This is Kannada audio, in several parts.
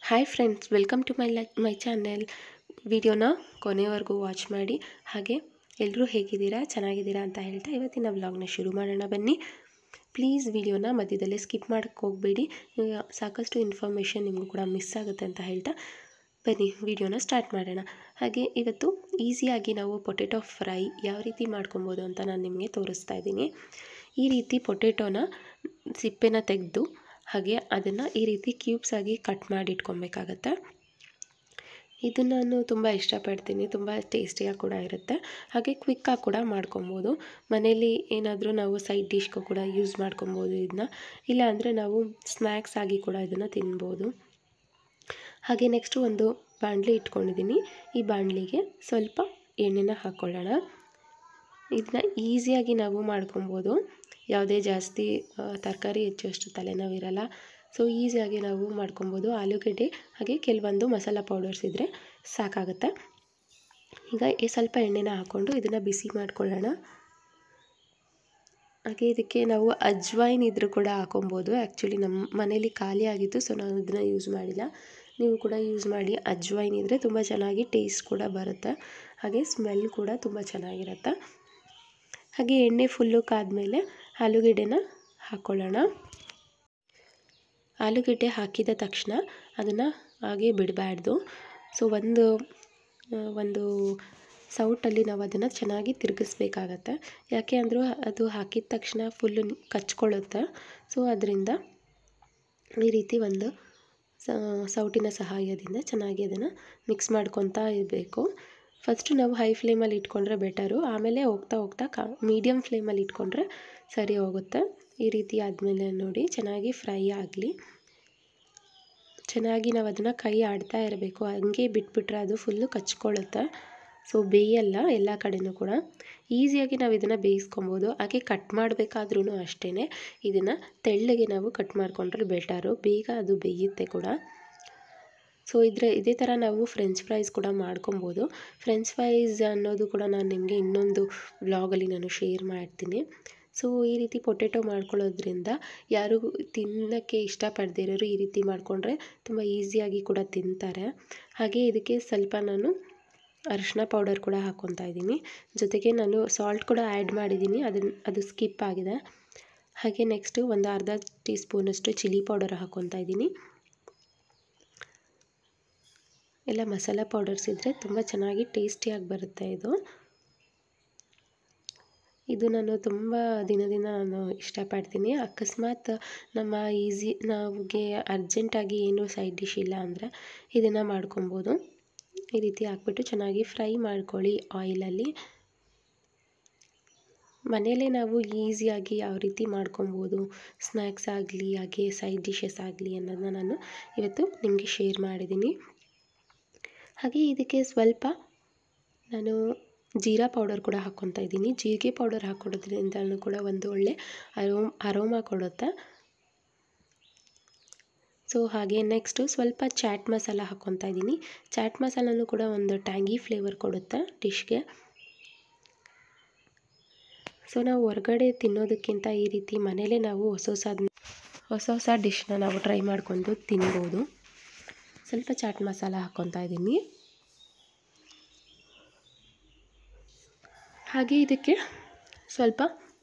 hi friends welcome to my ಲೈ ಮೈ ಚಾನೆಲ್ ವಿಡಿಯೋನ ಕೊನೆವರೆಗೂ ವಾಚ್ ಮಾಡಿ ಹಾಗೆ ಎಲ್ಲರೂ ಹೇಗಿದ್ದೀರಾ ಚೆನ್ನಾಗಿದ್ದೀರಾ ಅಂತ ಹೇಳ್ತಾ ಇವತ್ತಿನ ವ್ಲಾಗ್ನ ಶುರು ಮಾಡೋಣ ಬನ್ನಿ ಪ್ಲೀಸ್ ವಿಡಿಯೋನ ಮಧ್ಯದಲ್ಲೇ ಸ್ಕಿಪ್ ಮಾಡೋಕ್ಕೆ ಹೋಗಬೇಡಿ ಸಾಕಷ್ಟು ಇನ್ಫಾರ್ಮೇಷನ್ ನಿಮಗೂ ಕೂಡ ಮಿಸ್ ಆಗುತ್ತೆ ಅಂತ ಹೇಳ್ತಾ ಬನ್ನಿ ವಿಡಿಯೋನ ಸ್ಟಾರ್ಟ್ ಮಾಡೋಣ ಹಾಗೆ ಇವತ್ತು ಈಸಿಯಾಗಿ ನಾವು ಪೊಟೆಟೊ ಫ್ರೈ ಯಾವ ರೀತಿ ಮಾಡ್ಕೊಬೋದು ಅಂತ ನಾನು ನಿಮಗೆ ತೋರಿಸ್ತಾ ಇದ್ದೀನಿ ಈ ರೀತಿ ಪೊಟೆಟೊನ ಸಿಪ್ಪೆನ ತೆಗೆದು ಹಾಗೆ ಅದನ್ನು ಈ ರೀತಿ ಕ್ಯೂಬ್ಸ್ ಆಗಿ ಕಟ್ ಮಾಡಿ ಇಟ್ಕೊಬೇಕಾಗತ್ತೆ ಇದು ನಾನು ತುಂಬ ಇಷ್ಟಪಡ್ತೀನಿ ತುಂಬ ಟೇಸ್ಟಿಯಾಗಿ ಕೂಡ ಇರುತ್ತೆ ಹಾಗೆ ಕ್ವಿಕ್ಕಾಗಿ ಕೂಡ ಮಾಡ್ಕೊಬೋದು ಮನೇಲಿ ಏನಾದರೂ ನಾವು ಸೈಡ್ ಡಿಶ್ಗೂ ಕೂಡ ಯೂಸ್ ಮಾಡ್ಕೊಬೋದು ಇದನ್ನ ಇಲ್ಲಾಂದರೆ ನಾವು ಸ್ನ್ಯಾಕ್ಸ್ ಆಗಿ ಕೂಡ ಇದನ್ನು ತಿನ್ಬೋದು ಹಾಗೆ ನೆಕ್ಸ್ಟು ಒಂದು ಬಾಣಲಿ ಇಟ್ಕೊಂಡಿದ್ದೀನಿ ಈ ಬಾಣಲಿಗೆ ಸ್ವಲ್ಪ ಎಣ್ಣೆನ ಹಾಕ್ಕೊಳ್ಳೋಣ ಇದನ್ನ ಈಸಿಯಾಗಿ ನಾವು ಮಾಡ್ಕೊಬೋದು ಯಾವುದೇ ಜಾಸ್ತಿ ತರಕಾರಿ ಹೆಚ್ಚುವಷ್ಟು ತಲೆನೋವಿರಲ್ಲ ಸೊ ಈಸಿಯಾಗಿ ನಾವು ಮಾಡ್ಕೊಬೋದು ಆಲೂಗಡ್ಡೆ ಹಾಗೆ ಕೆಲವೊಂದು ಮಸಾಲ ಪೌಡರ್ಸ್ ಇದ್ದರೆ ಸಾಕಾಗುತ್ತೆ ಈಗ ಈ ಸ್ವಲ್ಪ ಎಣ್ಣೆನ ಹಾಕ್ಕೊಂಡು ಇದನ್ನು ಬಿಸಿ ಮಾಡ್ಕೊಳ್ಳೋಣ ಹಾಗೆ ಇದಕ್ಕೆ ನಾವು ಅಜ್ವೈನ್ ಇದ್ರೂ ಕೂಡ ಹಾಕೊಬೋದು ಆ್ಯಕ್ಚುಲಿ ನಮ್ಮ ಮನೇಲಿ ಖಾಲಿ ಆಗಿತ್ತು ಸೊ ನಾವು ಇದನ್ನ ಯೂಸ್ ಮಾಡಿಲ್ಲ ನೀವು ಕೂಡ ಯೂಸ್ ಮಾಡಿ ಅಜ್ವೈನ್ ಇದ್ದರೆ ತುಂಬ ಚೆನ್ನಾಗಿ ಟೇಸ್ಟ್ ಕೂಡ ಬರುತ್ತೆ ಹಾಗೆ ಸ್ಮೆಲ್ ಕೂಡ ತುಂಬ ಚೆನ್ನಾಗಿರುತ್ತೆ ಹಾಗೆ ಎಣ್ಣೆ ಫುಲ್ಲು ಕಾದ್ಮೇಲೆ ಆಲೂಗೆಡ್ಡೆನ ಹಾಕ್ಕೊಳ್ಳೋಣ ಆಲೂಗೆಡ್ಡೆ ಹಾಕಿದ ತಕ್ಷಣ ಅದನ್ನು ಹಾಗೆ ಬಿಡಬಾರ್ದು ಸೊ ಒಂದು ಒಂದು ಸೌಟಲ್ಲಿ ನಾವು ಅದನ್ನು ಚೆನ್ನಾಗಿ ತಿರುಗಿಸ್ಬೇಕಾಗತ್ತೆ ಯಾಕೆ ಅಂದರೂ ಅದು ಹಾಕಿದ ತಕ್ಷಣ ಫುಲ್ಲು ಕಚ್ಕೊಳ್ಳುತ್ತೆ ಸೊ ಅದರಿಂದ ಈ ರೀತಿ ಒಂದು ಸೌಟಿನ ಸಹಾಯದಿಂದ ಚೆನ್ನಾಗಿ ಅದನ್ನು ಮಿಕ್ಸ್ ಮಾಡ್ಕೊತಾ ಇರಬೇಕು ಫಸ್ಟು ನಾವು ಹೈ ಫ್ಲೇಮಲ್ಲಿ ಇಟ್ಕೊಂಡ್ರೆ ಬೆಟರು ಆಮೇಲೆ ಹೋಗ್ತಾ ಹೋಗ್ತಾ ಕ ಮೀಡಿಯಮ್ ಫ್ಲೇಮಲ್ಲಿ ಇಟ್ಕೊಂಡ್ರೆ ಸರಿ ಹೋಗುತ್ತೆ ಈ ರೀತಿ ಆದಮೇಲೆ ನೋಡಿ ಚೆನ್ನಾಗಿ ಫ್ರೈ ಆಗಲಿ ಚೆನ್ನಾಗಿ ನಾವು ಅದನ್ನು ಕೈ ಆಡ್ತಾ ಇರಬೇಕು ಹಂಗೆ ಬಿಟ್ಬಿಟ್ರೆ ಅದು ಫುಲ್ಲು ಕಚ್ಕೊಳ್ಳುತ್ತೆ ಸೊ ಬೇಯಲ್ಲ ಎಲ್ಲ ಕಡೆಯೂ ಕೂಡ ಈಸಿಯಾಗಿ ನಾವು ಇದನ್ನು ಬೇಯಿಸ್ಕೊಬೋದು ಹಾಗೆ ಕಟ್ ಮಾಡಬೇಕಾದ್ರೂ ಅಷ್ಟೇ ಇದನ್ನು ತೆಳ್ಳಗೆ ನಾವು ಕಟ್ ಮಾಡಿಕೊಂಡ್ರೆ ಬೆಟರು ಬೇಗ ಅದು ಬೇಯುತ್ತೆ ಕೂಡ ಸೊ ಇದ್ರೆ ಇದೇ ಥರ ನಾವು ಫ್ರೆಂಚ್ ಫ್ರೈಸ್ ಕೂಡ ಮಾಡ್ಕೊಬೋದು ಫ್ರೆಂಚ್ ಫ್ರೈಸ್ ಅನ್ನೋದು ಕೂಡ ನಾನು ನಿಮಗೆ ಇನ್ನೊಂದು ವ್ಲಾಗಲ್ಲಿ ನಾನು ಶೇರ್ ಮಾಡ್ತೀನಿ ಸೊ ಈ ರೀತಿ ಪೊಟೆಟೊ ಮಾಡ್ಕೊಳ್ಳೋದ್ರಿಂದ ಯಾರು ತಿನ್ನೋಕ್ಕೆ ಇಷ್ಟಪಡದೇ ಇರೋರು ಈ ರೀತಿ ಮಾಡಿಕೊಂಡ್ರೆ ತುಂಬ ಈಸಿಯಾಗಿ ಕೂಡ ತಿಂತಾರೆ ಹಾಗೆ ಇದಕ್ಕೆ ಸ್ವಲ್ಪ ನಾನು ಅರಿಶಿನ ಪೌಡರ್ ಕೂಡ ಹಾಕ್ಕೊತಾ ಇದ್ದೀನಿ ಜೊತೆಗೆ ನಾನು ಸಾಲ್ಟ್ ಕೂಡ ಆ್ಯಡ್ ಮಾಡಿದ್ದೀನಿ ಅದನ್ನು ಅದು ಸ್ಕಿಪ್ ಆಗಿದೆ ಹಾಗೆ ನೆಕ್ಸ್ಟು ಒಂದು ಅರ್ಧ ಟೀ ಸ್ಪೂನಷ್ಟು ಚಿಲ್ಲಿ ಪೌಡರ್ ಹಾಕ್ಕೊತಾ ಇದ್ದೀನಿ ಎಲ್ಲ ಮಸಾಲ ಪೌಡರ್ಸ್ ಇದ್ದರೆ ತುಂಬ ಚೆನ್ನಾಗಿ ಟೇಸ್ಟಿಯಾಗಿ ಬರುತ್ತೆ ಇದು ಇದು ನಾನು ತುಂಬ ದಿನದಿಂದ ನಾನು ಇಷ್ಟಪಡ್ತೀನಿ ಅಕಸ್ಮಾತ್ ನಮ್ಮ ಈಸಿ ನಮಗೆ ಅರ್ಜೆಂಟಾಗಿ ಏನು ಸೈಡ್ ಡಿಶ್ ಇಲ್ಲ ಅಂದರೆ ಇದನ್ನು ಮಾಡ್ಕೊಬೋದು ಈ ರೀತಿ ಹಾಕ್ಬಿಟ್ಟು ಚೆನ್ನಾಗಿ ಫ್ರೈ ಮಾಡ್ಕೊಳ್ಳಿ ಆಯಿಲಲ್ಲಿ ಮನೆಯಲ್ಲೇ ನಾವು ಈಸಿಯಾಗಿ ಯಾವ ರೀತಿ ಮಾಡ್ಕೊಬೋದು ಸ್ನ್ಯಾಕ್ಸ್ ಆಗಲಿ ಹಾಗೆ ಸೈಡ್ ಡಿಶಸ್ ಆಗಲಿ ಅನ್ನೋದನ್ನ ನಾನು ಇವತ್ತು ನಿಮಗೆ ಶೇರ್ ಮಾಡಿದ್ದೀನಿ ಹಾಗೆ ಇದಕ್ಕೆ ಸ್ವಲ್ಪ ನಾನು ಜೀರಾ ಪೌಡರ್ ಕೂಡ ಹಾಕ್ಕೊತಾ ಇದ್ದೀನಿ ಜೀರಿಗೆ ಪೌಡರ್ ಹಾಕ್ಕೊಡೋದ್ರಿಂದಲೂ ಕೂಡ ಒಂದು ಒಳ್ಳೆ ಅರೋಮ್ ಅರೋಮಾ ಕೊಡುತ್ತೆ ಸೊ ಹಾಗೆ ನೆಕ್ಸ್ಟು ಸ್ವಲ್ಪ ಚಾಟ್ ಮಸಾಲ ಹಾಕ್ಕೊತಾ ಇದ್ದೀನಿ ಚಾಟ್ ಮಸಾಲನೂ ಕೂಡ ಒಂದು ಟ್ಯಾಂಗಿ ಫ್ಲೇವರ್ ಕೊಡುತ್ತೆ ಡಿಶ್ಗೆ ಸೊ ನಾವು ಹೊರಗಡೆ ತಿನ್ನೋದಕ್ಕಿಂತ ಈ ರೀತಿ ಮನೇಲೇ ನಾವು ಹೊಸ ಹೊಸ ಹೊಸ ಹೊಸ ಡಿಶ್ನ ನಾವು ಟ್ರೈ ಮಾಡ್ಕೊಂಡು ತಿನ್ಬೋದು ಸ್ವಲ್ಪ ಚಾಟ್ ಮಸಾಲ ಹಾಕ್ಕೊತಾ ಇದ್ದೀನಿ ಹಾಗೆ ಇದಕ್ಕೆ ಸ್ವಲ್ಪ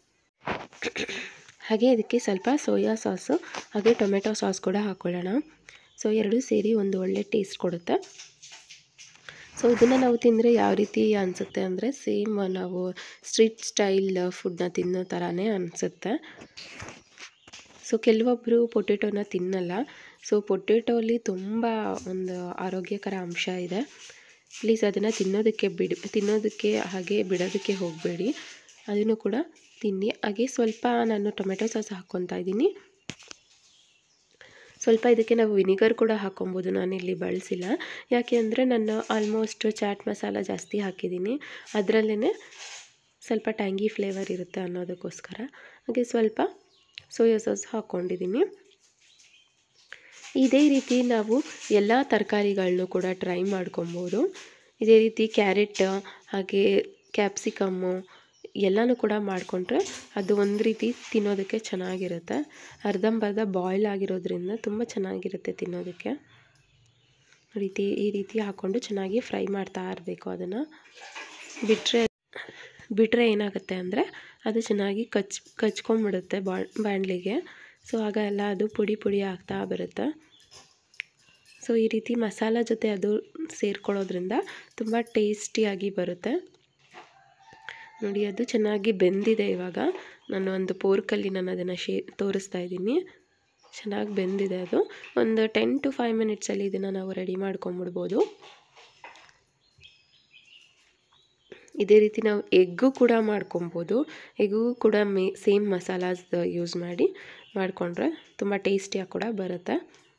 ಹಾಗೆ ಇದಕ್ಕೆ ಸ್ವಲ್ಪ ಸೋಯಾ ಸಾಸು ಹಾಗೆ ಟೊಮೆಟೊ ಸಾಸ್ ಕೂಡ ಹಾಕ್ಕೊಳ್ಳೋಣ ಸೊ ಎರಡೂ ಸೇರಿ ಒಂದು ಒಳ್ಳೆ ಟೇಸ್ಟ್ ಕೊಡುತ್ತೆ ಸೊ ಇದನ್ನು ನಾವು ತಿಂದರೆ ಯಾವ ರೀತಿ ಅನಿಸುತ್ತೆ ಅಂದರೆ ಸೇಮ್ ನಾವು ಸ್ಟ್ರೀಟ್ ಸ್ಟೈಲ್ ಫುಡ್ನ ತಿನ್ನೋ ಥರನೇ ಅನಿಸುತ್ತೆ ಸೊ ಕೆಲವೊಬ್ಬರು ಪೊಟೆಟೊನ ತಿನ್ನಲ್ಲ ಸೊ ಪೊಟೆಟೋಲಿ ತುಂಬ ಒಂದು ಆರೋಗ್ಯಕರ ಅಂಶ ಇದೆ ಪ್ಲೀಸ್ ಅದನ್ನು ತಿನ್ನೋದಕ್ಕೆ ಬಿಡಿ ತಿನ್ನೋದಕ್ಕೆ ಹಾಗೆ ಬಿಡೋದಕ್ಕೆ ಹೋಗಬೇಡಿ ಅದನ್ನು ಕೂಡ ತಿನ್ನಿ ಹಾಗೆ ಸ್ವಲ್ಪ ನಾನು ಟೊಮೆಟೊ ಸಾಸ್ ಹಾಕ್ಕೊತಾ ಇದ್ದೀನಿ ಸ್ವಲ್ಪ ಇದಕ್ಕೆ ನಾವು ವಿನಿಗರ್ ಕೂಡ ಹಾಕ್ಕೊಬೋದು ನಾನಿಲ್ಲಿ ಬಳಸಿಲ್ಲ ಯಾಕೆ ಅಂದರೆ ನಾನು ಆಲ್ಮೋಸ್ಟ್ ಚಾಟ್ ಮಸಾಲ ಜಾಸ್ತಿ ಹಾಕಿದ್ದೀನಿ ಅದರಲ್ಲೇ ಸ್ವಲ್ಪ ಟ್ಯಾಂಗಿ ಫ್ಲೇವರ್ ಇರುತ್ತೆ ಅನ್ನೋದಕ್ಕೋಸ್ಕರ ಹಾಗೆ ಸ್ವಲ್ಪ ಸೋಯಾ ಸಾಸ್ ಹಾಕ್ಕೊಂಡಿದ್ದೀನಿ ಇದೇ ರೀತಿ ನಾವು ಎಲ್ಲ ತರಕಾರಿಗಳನ್ನೂ ಕೂಡ ಟ್ರೈ ಮಾಡ್ಕೊಬೋದು ಇದೇ ರೀತಿ ಕ್ಯಾರೆಟ್ ಹಾಗೆ ಕ್ಯಾಪ್ಸಿಕಮ್ಮು ಎಲ್ಲನೂ ಕೂಡ ಮಾಡಿಕೊಂಡ್ರೆ ಅದು ಒಂದು ರೀತಿ ತಿನ್ನೋದಕ್ಕೆ ಚೆನ್ನಾಗಿರುತ್ತೆ ಅರ್ಧಂಬರ್ಧ ಬಾಯ್ಲ್ ಆಗಿರೋದ್ರಿಂದ ತುಂಬ ಚೆನ್ನಾಗಿರುತ್ತೆ ತಿನ್ನೋದಕ್ಕೆ ರೀತಿ ಈ ರೀತಿ ಹಾಕ್ಕೊಂಡು ಚೆನ್ನಾಗಿ ಫ್ರೈ ಮಾಡ್ತಾ ಇರಬೇಕು ಅದನ್ನು ಬಿಟ್ಟರೆ ಬಿಟ್ಟರೆ ಏನಾಗುತ್ತೆ ಅಂದರೆ ಅದು ಚೆನ್ನಾಗಿ ಕಚ್ ಕಚ್ಕೊಂಡ್ಬಿಡುತ್ತೆ ಬಾ ಬಾಣಲಿಗೆ ಸೊ ಆಗ ಎಲ್ಲ ಅದು ಪುಡಿ ಪುಡಿ ಆಗ್ತಾ ಬರುತ್ತೆ ಸೊ ಈ ರೀತಿ ಮಸಾಲ ಜೊತೆ ಅದು ಸೇರ್ಕೊಳ್ಳೋದ್ರಿಂದ ತುಂಬ ಟೇಸ್ಟಿಯಾಗಿ ಬರುತ್ತೆ ನೋಡಿ ಅದು ಚೆನ್ನಾಗಿ ಬೆಂದಿದೆ ಇವಾಗ ನಾನು ಒಂದು ಪೋರ್ಕಲ್ಲಿ ನಾನು ಅದನ್ನು ಶೇ ತೋರಿಸ್ತಾ ಇದ್ದೀನಿ ಚೆನ್ನಾಗಿ ಬೆಂದಿದೆ ಅದು ಒಂದು ಟೆನ್ ಟು ಫೈವ್ ಮಿನಿಟ್ಸಲ್ಲಿ ಇದನ್ನು ನಾವು ರೆಡಿ ಮಾಡ್ಕೊಂಬಿಡ್ಬೋದು ಇದೇ ರೀತಿ ನಾವು ಎಗ್ಗು ಕೂಡ ಮಾಡ್ಕೊಬೋದು ಎಗ್ಗು ಕೂಡ ಮೇ ಸೇಮ್ ಮಸಾಲಾಸ್ ಯೂಸ್ ಮಾಡಿ ಮಾಡಿಕೊಂಡ್ರೆ ತುಂಬ ಟೇಸ್ಟಿಯಾಗಿ ಕೂಡ ಬರುತ್ತೆ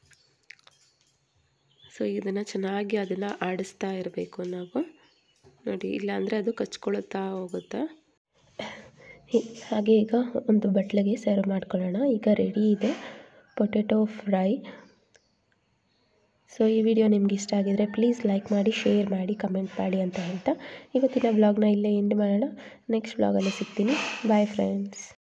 ಸೊ ಇದನ್ನು ಚೆನ್ನಾಗಿ ಅದನ್ನು ಆಡಿಸ್ತಾ ಇರಬೇಕು ನಾವು ನೋಡಿ ಇಲ್ಲಾಂದರೆ ಅದು ಕಚ್ಕೊಳ್ತಾ ಹೋಗುತ್ತೆ ಹಾಗೆ ಈಗ ಒಂದು ಬಟ್ಲಿಗೆ ಸರ್ವ್ ಮಾಡ್ಕೊಳ್ಳೋಣ ಈಗ ರೆಡಿ ಇದೆ ಪೊಟೆಟೊ ಫ್ರೈ ಸೊ ಈ ವಿಡಿಯೋ ನಿಮ್ಗೆ ಇಷ್ಟ ಆಗಿದರೆ ಪ್ಲೀಸ್ ಲೈಕ್ ಮಾಡಿ ಶೇರ್ ಮಾಡಿ ಕಮೆಂಟ್ ಮಾಡಿ ಅಂತ ಹೇಳ್ತಾ ಇವತ್ತಿನ ವ್ಲಾಗ್ನ ಇಲ್ಲೇ ಎಂಡ್ ಮಾಡೋಣ ನೆಕ್ಸ್ಟ್ ವ್ಲಾಗಲ್ಲಿ ಸಿಗ್ತೀನಿ ಬಾಯ್ ಫ್ರೆಂಡ್ಸ್